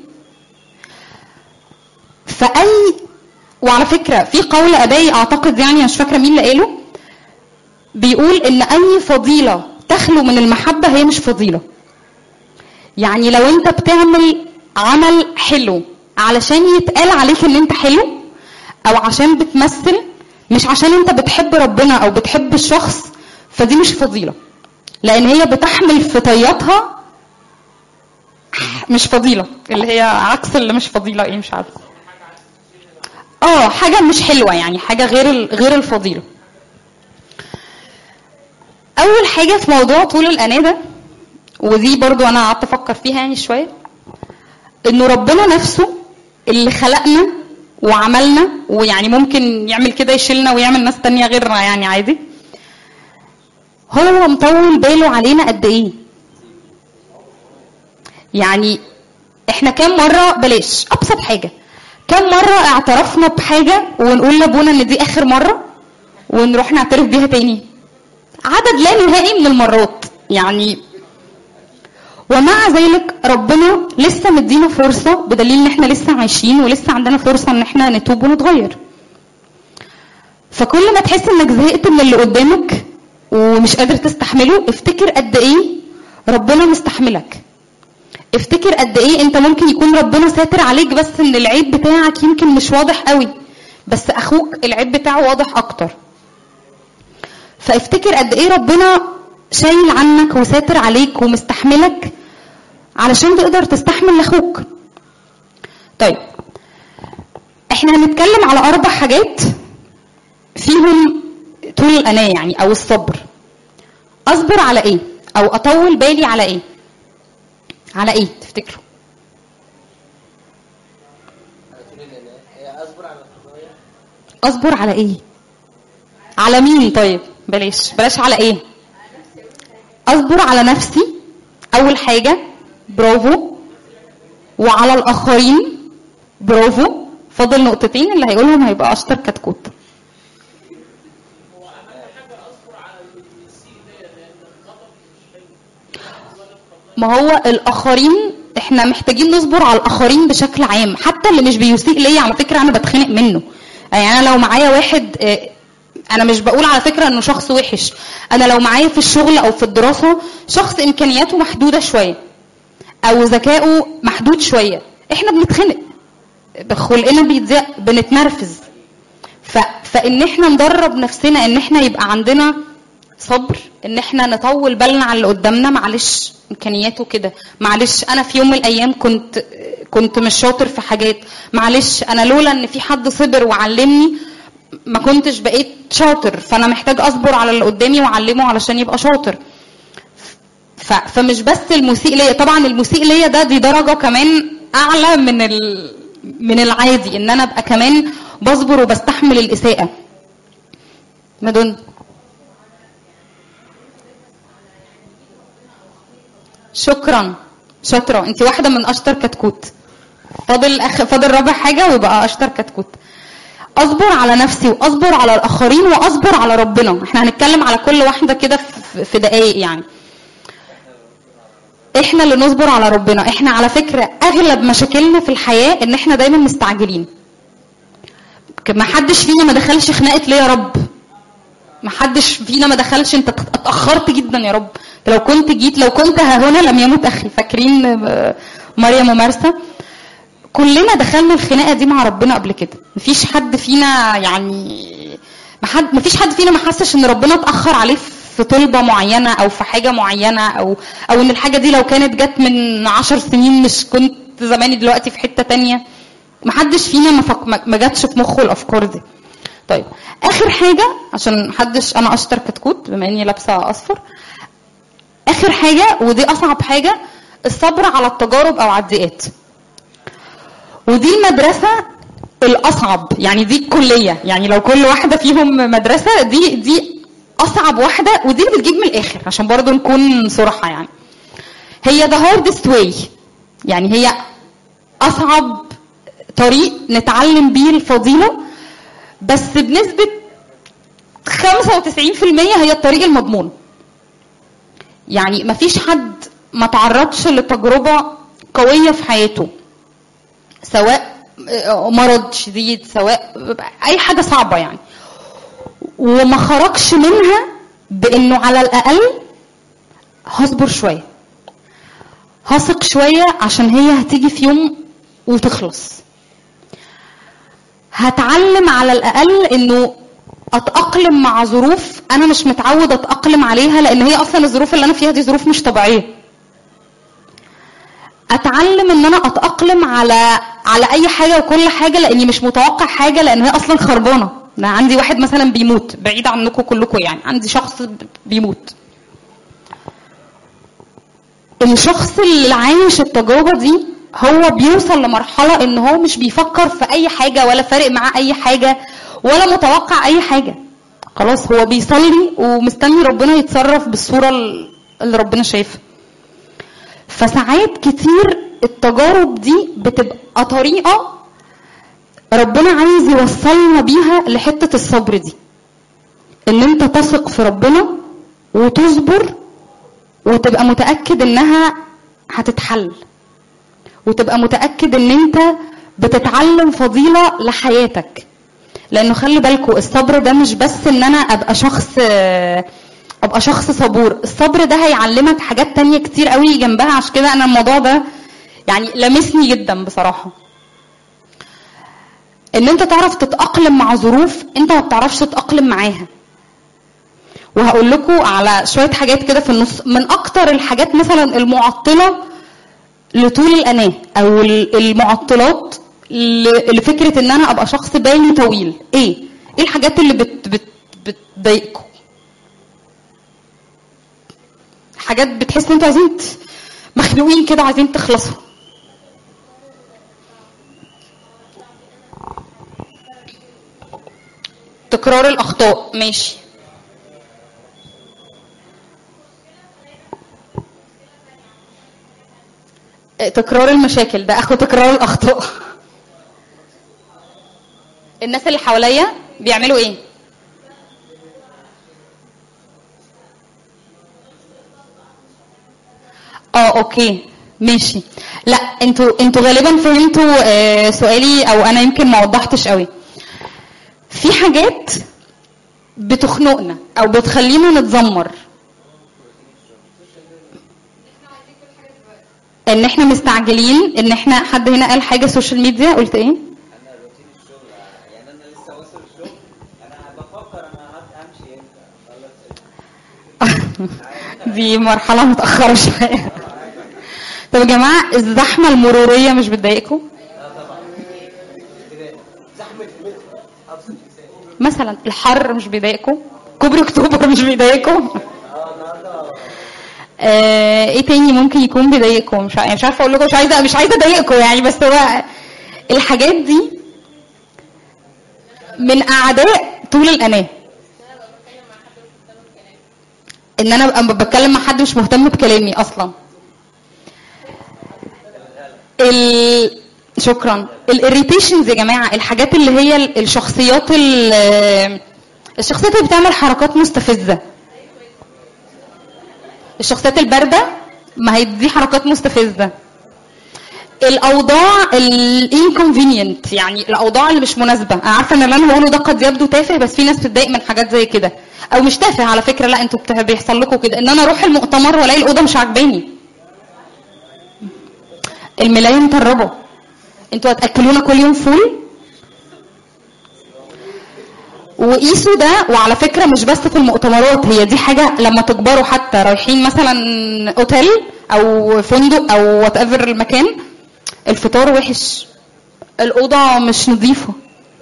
[SPEAKER 1] فأي وعلى فكرة في قول أبائي أعتقد يعني مش فاكرة مين اللي قاله بيقول إن أي فضيلة تخلو من المحبة هي مش فضيلة يعني لو أنت بتعمل عمل حلو علشان يتقال عليك إن أنت حلو او عشان بتمثل مش عشان انت بتحب ربنا او بتحب الشخص فدي مش فضيله لان هي بتحمل في طياتها مش فضيله اللي هي عكس اللي مش فضيله ايه مش عارفه اه حاجه مش حلوه يعني حاجه غير ال- غير الفضيله اول حاجه في موضوع طول الاناه ده ودي برضو انا قعدت افكر فيها يعني شويه انه ربنا نفسه اللي خلقنا وعملنا ويعني ممكن يعمل كده يشيلنا ويعمل ناس تانية غيرنا يعني عادي هو مطول باله علينا قد ايه يعني احنا كام مرة بلاش ابسط حاجة كام مرة اعترفنا بحاجة ونقول لابونا ان دي اخر مرة ونروح نعترف بيها تاني عدد لا نهائي من المرات يعني ومع ذلك ربنا لسه مدينا فرصة بدليل ان احنا لسه عايشين ولسه عندنا فرصة ان احنا نتوب ونتغير فكل ما تحس انك زهقت من اللي قدامك ومش قادر تستحمله افتكر قد ايه ربنا مستحملك افتكر قد ايه انت ممكن يكون ربنا ساتر عليك بس ان العيب بتاعك يمكن مش واضح قوي بس اخوك العيب بتاعه واضح اكتر فافتكر قد ايه ربنا شايل عنك وساتر عليك ومستحملك علشان تقدر تستحمل لاخوك طيب احنا هنتكلم على اربع حاجات فيهم طول الاناه يعني او الصبر اصبر على ايه او اطول بالي على ايه على ايه تفتكروا
[SPEAKER 3] طول الاناء هي اصبر على الخطايا
[SPEAKER 1] اصبر على ايه على مين طيب بلاش بلاش على ايه اصبر على نفسي اول حاجه برافو وعلى الاخرين برافو فاضل نقطتين اللي هيقولهم هيبقى اشطر كتكوت ما هو الاخرين احنا محتاجين نصبر على الاخرين بشكل عام حتى اللي مش بيسيء ليا على فكره انا بتخنق منه يعني انا لو معايا واحد آه، انا مش بقول على فكره انه شخص وحش انا لو معايا في الشغل او في الدراسه شخص امكانياته محدوده شويه او ذكائه محدود شويه احنا بنتخنق خلقنا بيتزق بنتنرفز ف... فان احنا ندرب نفسنا ان احنا يبقى عندنا صبر ان احنا نطول بالنا على اللي قدامنا معلش امكانياته كده معلش انا في يوم من الايام كنت كنت مش شاطر في حاجات معلش انا لولا ان في حد صبر وعلمني ما كنتش بقيت شاطر فانا محتاج اصبر على اللي قدامي واعلمه علشان يبقى شاطر ف... فمش بس المسيء ليا طبعا المسيء ليا ده دي درجه كمان اعلى من ال... من العادي ان انا ابقى كمان بصبر وبستحمل الاساءه مدن شكرا شاطره انت واحده من اشطر كتكوت فاضل أخ... فاضل رابع حاجه ويبقى اشطر كتكوت اصبر على نفسي واصبر على الاخرين واصبر على ربنا احنا هنتكلم على كل واحده كده في- في دقايق يعني احنا اللي نصبر على ربنا احنا على فكره اغلب مشاكلنا في الحياه ان احنا دايما مستعجلين ما حدش فينا ما دخلش خناقه ليه يا رب ما حدش فينا ما دخلش انت اتاخرت جدا يا رب لو كنت جيت لو كنت ها هنا لم يموت اخي فاكرين آه، مريم ومرسى كلنا دخلنا الخناقه دي مع ربنا قبل كده مفيش حد فينا يعني ما حد مفيش حد فينا ما حسش ان ربنا اتاخر عليه في طلبه معينه او في حاجه معينه او او ان الحاجه دي لو كانت جت من عشر سنين مش كنت زماني دلوقتي في حته تانية ما حدش فينا ما, فك... ما- ما جاتش في مخه الافكار دي طيب اخر حاجه عشان محدش انا اشطر كتكوت بما اني لابسه اصفر اخر حاجه ودي اصعب حاجه الصبر على التجارب او على الضيقات ودي المدرسه الاصعب يعني دي الكليه يعني لو كل واحده فيهم مدرسه دي دي اصعب واحده ودي اللي بتجيب من الاخر عشان برضو نكون صراحه يعني هي the hardest way يعني هي اصعب طريق نتعلم بيه الفضيله بس بنسبه 95% هي الطريق المضمون يعني مفيش حد ما تعرضش لتجربه قويه في حياته سواء مرض شديد سواء اي حاجه صعبه يعني وما خرجش منها بانه على الاقل هصبر شويه هثق شويه عشان هي هتيجي في يوم وتخلص هتعلم على الاقل انه اتاقلم مع ظروف انا مش متعود اتاقلم عليها لان هي اصلا الظروف اللي انا فيها دي ظروف مش طبيعيه اتعلم ان انا اتاقلم على على اي حاجه وكل حاجه لاني مش متوقع حاجه لان هي اصلا خربانه انا عندي واحد مثلا بيموت بعيد عنكم كلكم يعني عندي شخص بيموت الشخص اللي عايش التجربه دي هو بيوصل لمرحله ان هو مش بيفكر في اي حاجه ولا فارق معاه اي حاجه ولا متوقع اي حاجه خلاص هو بيصلي ومستني ربنا يتصرف بالصوره اللي ربنا شايفها فساعات كتير التجارب دي بتبقى طريقه ربنا عايز يوصلنا بيها لحته الصبر دي ان انت تثق في ربنا وتصبر وتبقى متاكد انها هتتحل وتبقى متاكد ان انت بتتعلم فضيله لحياتك لانه خلي بالكوا الصبر ده مش بس ان انا ابقى شخص ابقى شخص صبور الصبر ده هيعلمك حاجات تانية كتير قوي جنبها عشان كده انا الموضوع ده يعني لمسني جدا بصراحه ان انت تعرف تتاقلم مع ظروف انت ما بتعرفش تتاقلم معاها وهقول لكم على شويه حاجات كده في النص من اكتر الحاجات مثلا المعطله لطول الاناه او المعطلات لفكره ان انا ابقى شخص بالي طويل ايه ايه الحاجات اللي بت بت بتضايقكم حاجات بتحس ان انتوا عايزين مخنوقين كده عايزين تخلصوا تكرار الاخطاء ماشي تكرار المشاكل ده اخو تكرار الاخطاء الناس اللي حواليا بيعملوا ايه اه اوكي ماشي لا انتوا انتوا غالبا فهمتوا آه سؤالي او انا يمكن ما وضحتش قوي في حاجات بتخنقنا او بتخلينا نتذمر ان احنا مستعجلين ان احنا حد هنا قال حاجه سوشيال ميديا قلت ايه
[SPEAKER 4] انا روتين الشغل يعني انا لسه واصل الشغل انا بفكر انا همشي امتى
[SPEAKER 1] دي مرحله متاخره شويه طب يا جماعه الزحمه المروريه مش بتضايقكم
[SPEAKER 3] زحمه المترو ابسط مثال
[SPEAKER 1] مثلا الحر مش بيضايقكم كوبري اكتوبر مش بيضايقكم
[SPEAKER 3] اه النهارده
[SPEAKER 1] آه ايه تاني ممكن يكون بيضايقكم مش عارفه مش عارفه اقول لكم مش عايزه مش عايزه اضايقكم يعني بس هو الحاجات دي من اعداء طول الاناه ان انا ابقى بتكلم مع حد مش مهتم بكلامي اصلا ال... شكرا الاريتيشنز يا جماعه الحاجات اللي هي ال- الشخصيات ال- الشخصيات اللي بتعمل حركات مستفزه الشخصيات البارده ما هي دي حركات مستفزه الاوضاع الانكونفينينت يعني الاوضاع اللي مش مناسبه انا عارفه ان اللي انا بقوله ده قد يبدو تافه بس في ناس بتضايق من حاجات زي كده او مش تافه على فكره لا انتوا بت- بيحصل لكم كده ان انا اروح المؤتمر والاقي الاوضه مش عاجباني الملايه مطربه انتوا هتاكلونا كل يوم فول وقيسوا ده وعلى فكره مش بس في المؤتمرات هي دي حاجه لما تكبروا حتى رايحين مثلا اوتيل او فندق او وات ايفر المكان الفطار وحش الاوضه مش نظيفه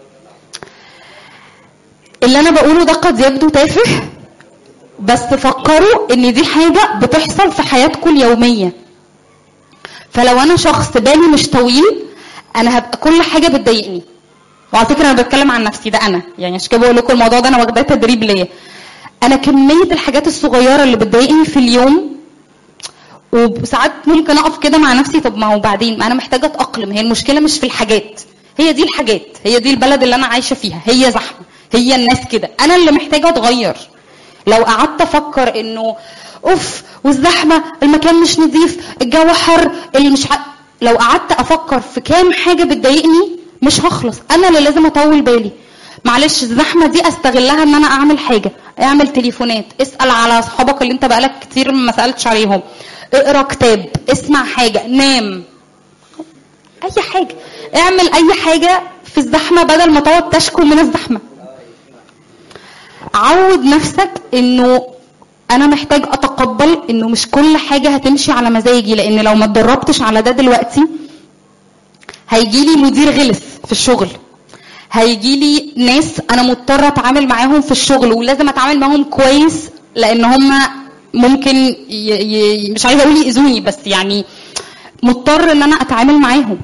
[SPEAKER 1] اللي انا بقوله ده قد يبدو تافه بس فكروا ان دي حاجه بتحصل في حياتكم اليوميه فلو انا شخص بالي مش طويل انا هبقى كل حاجه بتضايقني وعلى فكره انا بتكلم عن نفسي ده انا يعني عشان كده بقول لكم الموضوع ده انا واخداه تدريب ليا انا كميه الحاجات الصغيره اللي بتضايقني في اليوم وساعات ممكن اقف كده مع نفسي طب ما هو بعدين ما انا محتاجه اتاقلم هي المشكله مش في الحاجات هي دي الحاجات هي دي البلد اللي انا عايشه فيها هي زحمه هي الناس كده انا اللي محتاجه اتغير لو قعدت افكر انه اوف والزحمه المكان مش نظيف الجو حر اللي مش ع... لو قعدت افكر في كام حاجه بتضايقني مش هخلص انا اللي لازم اطول بالي معلش الزحمه دي استغلها ان انا اعمل حاجه اعمل تليفونات اسال على اصحابك اللي انت بقالك كتير ما سالتش عليهم اقرا كتاب اسمع حاجه نام اي حاجه اعمل اي حاجه في الزحمه بدل ما تقعد تشكو من الزحمه عود نفسك انه انا محتاج اتقبل انه مش كل حاجه هتمشي على مزاجي لان لو ما اتدربتش على ده دلوقتي هيجي لي مدير غلس في الشغل هيجي لي ناس انا مضطره اتعامل معاهم في الشغل ولازم اتعامل معاهم كويس لان هم ممكن ي... ي... مش عايزه اقول ياذوني بس يعني مضطر ان انا اتعامل معاهم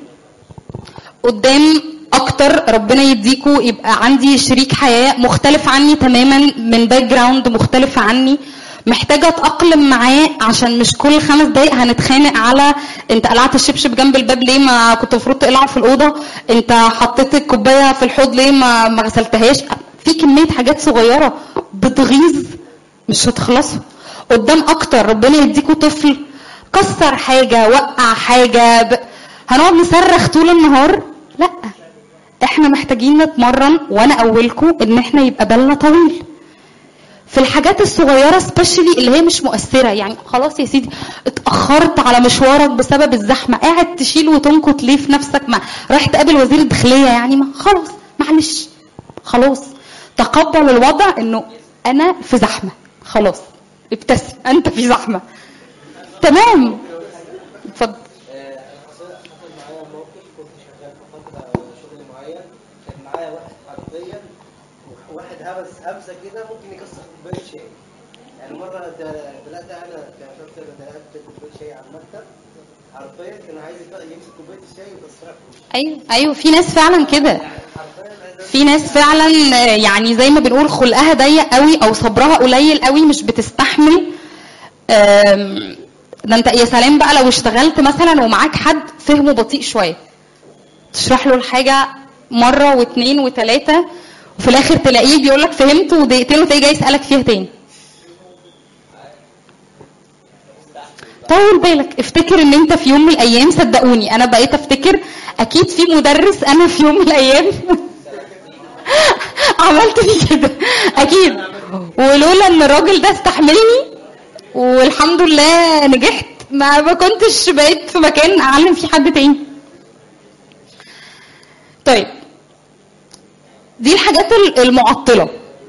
[SPEAKER 1] قدام اكتر ربنا يديكوا يبقى عندي شريك حياه مختلف عني تماما من باك جراوند مختلفه عني محتاجه اتاقلم معاه عشان مش كل خمس دقايق هنتخانق على انت قلعت الشبشب جنب الباب ليه ما كنت المفروض تقلعه في الاوضه انت حطيت الكوبايه في الحوض ليه ما ما غسلتهاش في كميه حاجات صغيره بتغيظ مش هتخلصوا قدام اكتر ربنا يديكوا طفل كسر حاجه وقع حاجه ب... هنقعد نصرخ طول النهار لا احنا محتاجين نتمرن وانا اولكم ان احنا يبقى بالنا طويل في الحاجات الصغيره سبيشالي اللي هي مش مؤثره يعني خلاص يا سيدي اتاخرت على مشوارك بسبب الزحمه قاعد تشيل وتنكت ليه في نفسك ما رايح تقابل وزير الداخليه يعني ما خلاص معلش خلاص تقبل الوضع انه انا في زحمه خلاص ابتسم انت في زحمه تمام اتفضل
[SPEAKER 3] آه، حصل حصل معايا موقف كنت شغال في فترة شغل معين كان معايا واحد حرفيا واحد همس همسة كده ممكن يكسر كوباية شاي يعني مرة د- دلقت أنا كشخص دلقت كوباية شاي على المكتب حرفيا كان عايز يط- يمسك كوباية الشاي ويكسرها في وشي
[SPEAKER 1] ايوه ايوه في ناس فعلا كده
[SPEAKER 3] حرفيا عايز
[SPEAKER 1] في ناس فعلا آه، يعني زي ما بنقول خلقها ضيق قوي او صبرها قليل قوي مش بتستحمل آم، ده انت يا سلام بقى لو اشتغلت مثلا ومعاك حد فهمه بطيء شويه تشرح له الحاجه مره واثنين وثلاثه وفي الاخر تلاقيه بيقول لك فهمت ودقيقتين وتلاقيه جاي يسالك فيها تاني طول بالك افتكر ان انت في يوم من الايام صدقوني انا بقيت افتكر اكيد في مدرس انا في يوم من الايام عملت فيه كده اكيد ولولا ان الراجل ده استحملني والحمد لله نجحت ما ما كنتش بقيت في مكان اعلم فيه حد تاني طيب دي الحاجات المعطله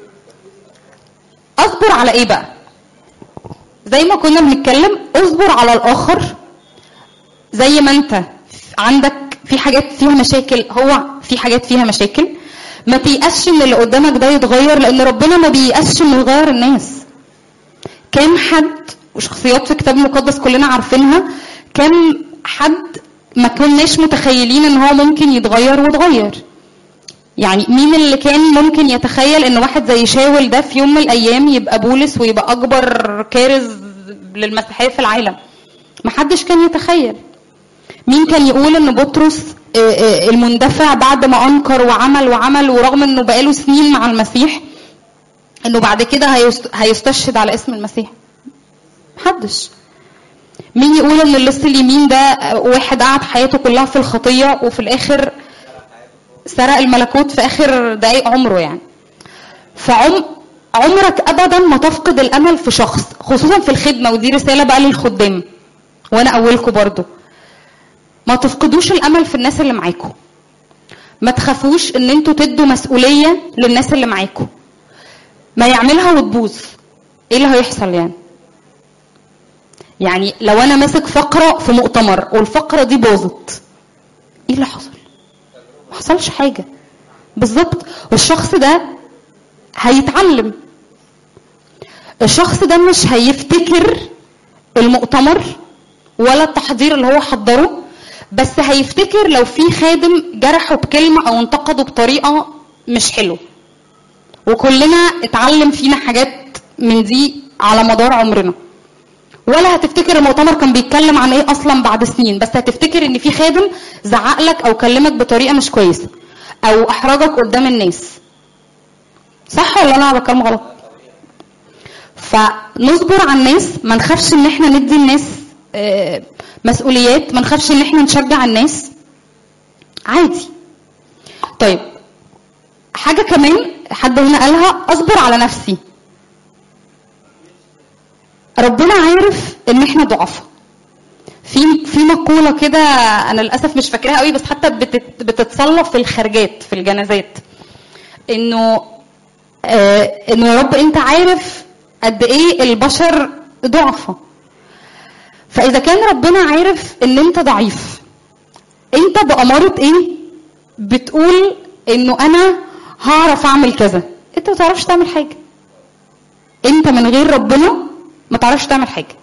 [SPEAKER 1] اصبر على ايه بقى زي ما كنا بنتكلم اصبر على الاخر زي ما انت عندك في حاجات فيها مشاكل هو في حاجات فيها مشاكل ما تيأسش ان اللي قدامك ده يتغير لان ربنا ما بييأسش انه يغير الناس كام حد وشخصيات في كتاب مقدس كلنا عارفينها كام حد ما كناش متخيلين ان هو ممكن يتغير واتغير يعني مين اللي كان ممكن يتخيل ان واحد زي شاول ده في يوم من الايام يبقى بولس ويبقى اكبر كارز للمسيحيه في العالم محدش كان يتخيل مين كان يقول ان بطرس آه، آه، المندفع بعد ما انكر وعمل وعمل ورغم انه بقاله سنين مع المسيح انه بعد كده هيست- هيستشهد على اسم المسيح محدش مين يقول ان اللص اليمين ده آه، واحد قعد حياته كلها في الخطيه وفي الاخر سرق الملكوت في اخر دقايق عمره يعني فعم عمرك ابدا ما تفقد الامل في شخص خصوصا في الخدمه ودي رساله بقى للخدام وانا اولكم برضو ما تفقدوش الامل في الناس اللي معاكم ما تخافوش ان انتوا تدوا مسؤوليه للناس اللي معاكم ما يعملها وتبوظ ايه اللي هيحصل يعني يعني لو انا ماسك فقره في مؤتمر والفقره دي باظت ايه اللي حصل ما حصلش حاجه بالظبط والشخص ده هيتعلم الشخص ده مش هيفتكر المؤتمر ولا التحضير اللي هو حضره بس هيفتكر لو في خادم جرحه بكلمه او انتقده بطريقه مش حلوه وكلنا اتعلم فينا حاجات من دي على مدار عمرنا ولا هتفتكر المؤتمر كان بيتكلم عن ايه اصلا بعد سنين بس هتفتكر ان في خادم زعق لك او كلمك بطريقه مش كويسه او احرجك قدام الناس صح ولا انا بتكلم غلط فنصبر على الناس ما نخافش ان احنا ندي الناس آه، مسؤوليات ما نخافش ان احنا نشجع الناس عادي طيب حاجه كمان حد هنا قالها اصبر على نفسي ربنا عارف ان احنا ضعفاء في في مقوله كده انا للاسف مش فاكراها قوي بس حتى بتت بتتصلف في الخارجات في الجنازات انه آه انه يا رب انت عارف قد ايه البشر ضعفة فاذا كان ربنا عارف ان انت ضعيف انت بأمارة ايه بتقول انه انا هعرف اعمل كذا انت ما تعرفش تعمل حاجة انت من غير ربنا ما تعرفش تعمل حاجة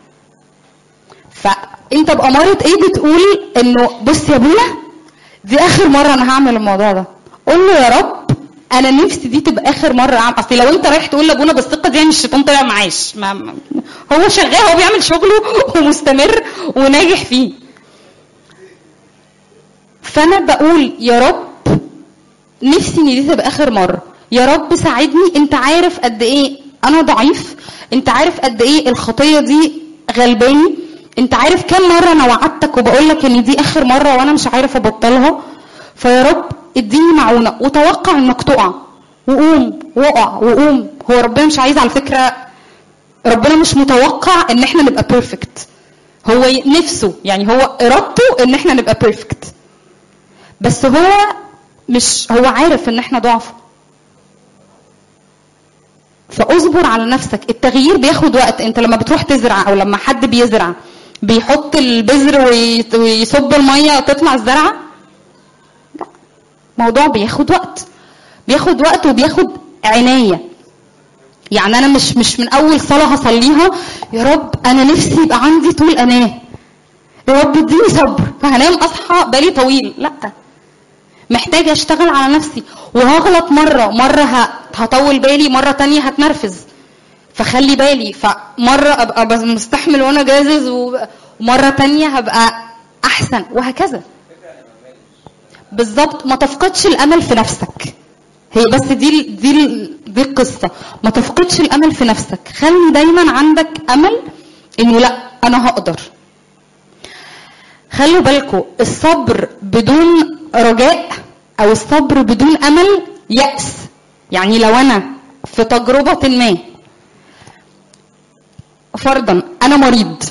[SPEAKER 1] فانت بأمارة ايه بتقول انه بص يا ابونا دي اخر مرة انا هعمل الموضوع ده قول له يا رب انا نفسي دي تبقى اخر مره اعمل اصل لو انت رايح تقول لابونا بالثقه دي يعني الشيطان طلع معاش ما ما- هو شغال هو بيعمل شغله ومستمر وناجح فيه فانا بقول يا رب نفسي ان دي تبقى اخر مره يا رب ساعدني انت عارف قد ايه انا ضعيف انت عارف قد ايه الخطيه دي غلباني انت عارف كم مره انا وعدتك وبقول لك ان دي اخر مره وانا مش عارف ابطلها فيا رب اديني معونه وتوقع انك تقع وقوم وقع وقوم هو ربنا مش عايز على فكره ربنا مش متوقع ان احنا نبقى بيرفكت هو ي- نفسه يعني هو ارادته ان احنا نبقى بيرفكت بس هو مش هو عارف ان احنا ضعف فاصبر على نفسك التغيير بياخد وقت انت لما بتروح تزرع او لما حد بيزرع بيحط البذر وي- ويصب الميه وتطلع الزرعه لا موضوع بياخد وقت بياخد وقت وبياخد عنايه يعني انا مش مش من اول صلاه هصليها يا رب انا نفسي يبقى عندي طول اناه يا رب اديني صبر فهنام اصحى بالي طويل لا محتاجه اشتغل على نفسي وهغلط مره مره ه- هطول بالي مره تانية هتنرفز فخلي بالي فمره ابقى بس مستحمل وانا جازز و- ومره تانية هبقى احسن وهكذا بالظبط ما تفقدش الامل في نفسك هي بس دي ال- دي ال- دي القصه ما تفقدش الامل في نفسك خلي دايما عندك امل انه لا انا هقدر خلوا بالكم الصبر بدون رجاء او الصبر بدون امل يأس يعني لو انا في تجربة ما فرضا انا مريض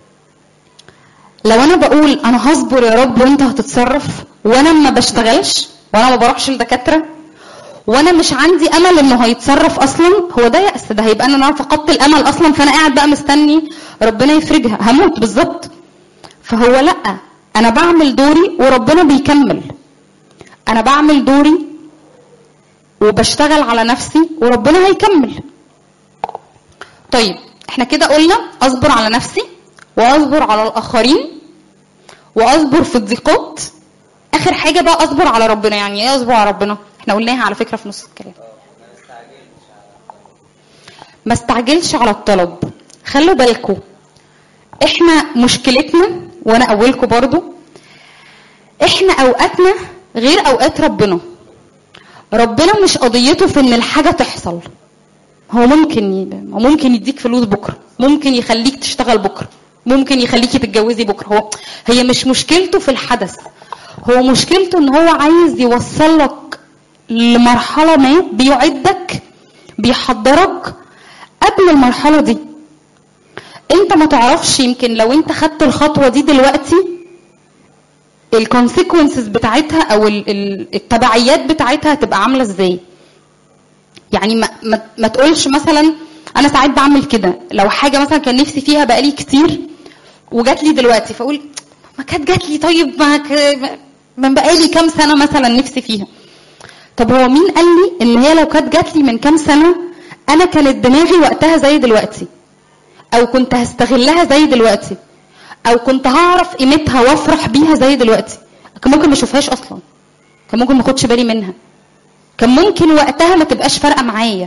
[SPEAKER 1] لو انا بقول انا هصبر يا رب وانت هتتصرف وانا ما بشتغلش وانا ما بروحش لدكاتره وانا مش عندي امل انه هيتصرف اصلا هو ده يأس ده هيبقى انا انا فقدت الامل اصلا فانا قاعد بقى مستني ربنا يفرجها هموت بالظبط فهو لا انا بعمل دوري وربنا بيكمل انا بعمل دوري وبشتغل على نفسي وربنا هيكمل طيب احنا كده قلنا اصبر على نفسي واصبر على الاخرين واصبر في الضيقات اخر حاجه بقى اصبر على ربنا يعني ايه اصبر على ربنا احنا قلناها على فكره في نص الكلام ما استعجلش على الطلب خلوا بالكم احنا مشكلتنا وانا اولكم برضو احنا اوقاتنا غير اوقات ربنا ربنا مش قضيته في ان الحاجه تحصل هو ممكن ي... هو ممكن يديك فلوس بكره ممكن يخليك تشتغل بكره ممكن يخليكي تتجوزي بكره هو هي مش مشكلته في الحدث هو مشكلته ان هو عايز يوصل لك لمرحله ما بيعدك بيحضرك قبل المرحله دي انت ما تعرفش يمكن لو انت خدت الخطوه دي دلوقتي الكونسيكونسز بتاعتها او ال- ال- التبعيات بتاعتها هتبقى عامله ازاي يعني ما, ما, ما تقولش مثلا انا ساعات بعمل كده لو حاجه مثلا كان نفسي فيها بقالي كتير وجات لي دلوقتي فاقول ما كانت جات لي طيب ما ك- ما- من بقالي كام سنه مثلا نفسي فيها طب هو مين قال لي ان هي لو كانت جات لي من كام سنه انا كانت دماغي وقتها زي دلوقتي او كنت هستغلها زي دلوقتي او كنت هعرف قيمتها وافرح بيها زي دلوقتي كان ممكن ما اشوفهاش اصلا كان ممكن ما اخدش بالي منها كان ممكن وقتها ما تبقاش فارقه معايا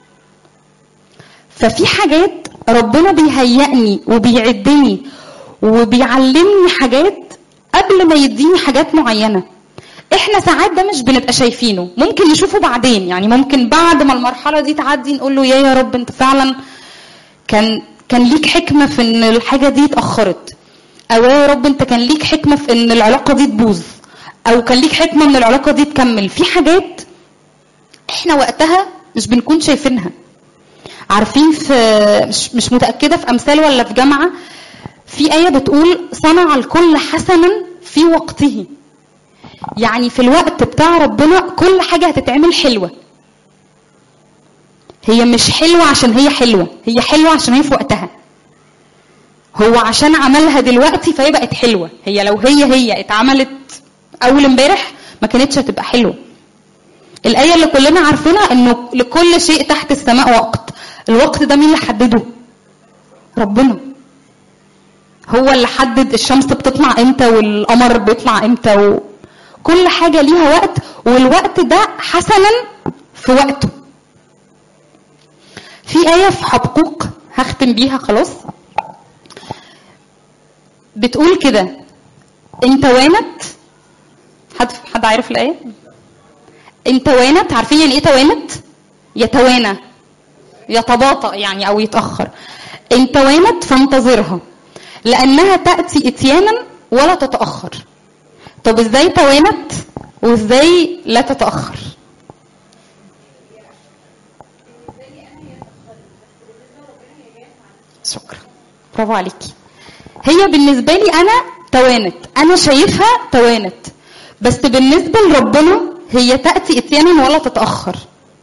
[SPEAKER 1] ففي حاجات ربنا بيهيئني وبيعدني وبيعلمني حاجات قبل ما يديني حاجات معينه احنا ساعات ده مش بنبقى شايفينه ممكن نشوفه بعدين يعني ممكن بعد ما المرحله دي تعدي نقول له يا يا رب انت فعلا كان كان ليك حكمه في ان الحاجه دي اتاخرت او يا رب انت كان ليك حكمه في ان العلاقه دي تبوظ او كان ليك حكمه ان العلاقه دي تكمل في حاجات احنا وقتها مش بنكون شايفينها عارفين في مش مش متاكده في امثال ولا في جامعه في في آية بتقول صنع الكل حسنا في وقته يعني في الوقت بتاع ربنا كل حاجة هتتعمل حلوة هي مش حلوة عشان هي حلوة هي حلوة عشان هي في وقتها هو عشان عملها دلوقتي فهي بقت حلوة هي لو هي هي اتعملت أول امبارح ما كانتش هتبقى حلوة الآية اللي كلنا عارفينها إنه لكل شيء تحت السماء وقت الوقت ده مين اللي حدده ربنا هو اللي حدد الشمس بتطلع امتى والقمر بيطلع امتى وكل حاجة ليها وقت والوقت ده حسنا في وقته في آية في حبقوق هختم بيها خلاص بتقول كده ان توانت حد حد عارف الآية؟ ان توانت عارفين يعني ايه توانت؟ يتوانى يتباطأ يعني او يتأخر ان توانت فانتظرها لأنها تأتي إتيانا ولا تتأخر طب ازاي توانت وازاي لا تتأخر شكرا برافو عليكي هي بالنسبة لي أنا توانت أنا شايفها توانت بس بالنسبة لربنا هي تأتي إتيانا ولا تتأخر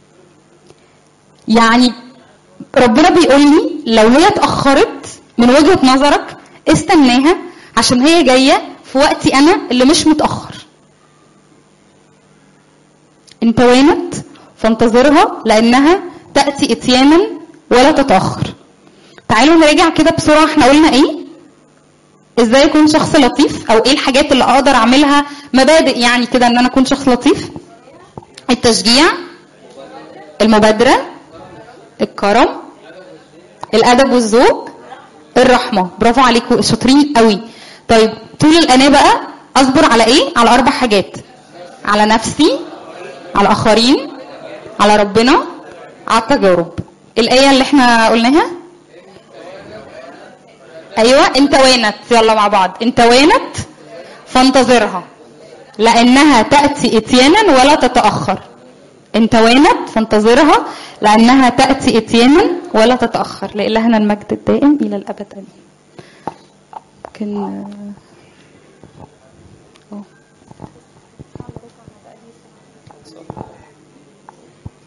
[SPEAKER 1] يعني ربنا بيقول لي لو هي اتأخرت من وجهة نظرك استناها عشان هي جاية في وقتي أنا اللي مش متأخر إن توانت فانتظرها لأنها تأتي إتيانا ولا تتأخر تعالوا نراجع كده بسرعة احنا قلنا ايه ازاي اكون شخص لطيف او ايه الحاجات اللي اقدر اعملها مبادئ يعني كده ان انا اكون شخص لطيف التشجيع المبادرة الكرم الادب والذوق الرحمة برافو عليكم شاطرين قوي طيب طول الاناة بقى اصبر على ايه على اربع حاجات على نفسي على الاخرين على ربنا على التجارب الايه اللي احنا قلناها ايوه انت وانت يلا مع بعض انت وانت فانتظرها لانها تاتي اتيانا ولا تتاخر انت وانت فانتظرها لانها تاتي اتيانا ولا تتاخر لالهنا المجد الدائم الى الابد امين ممكن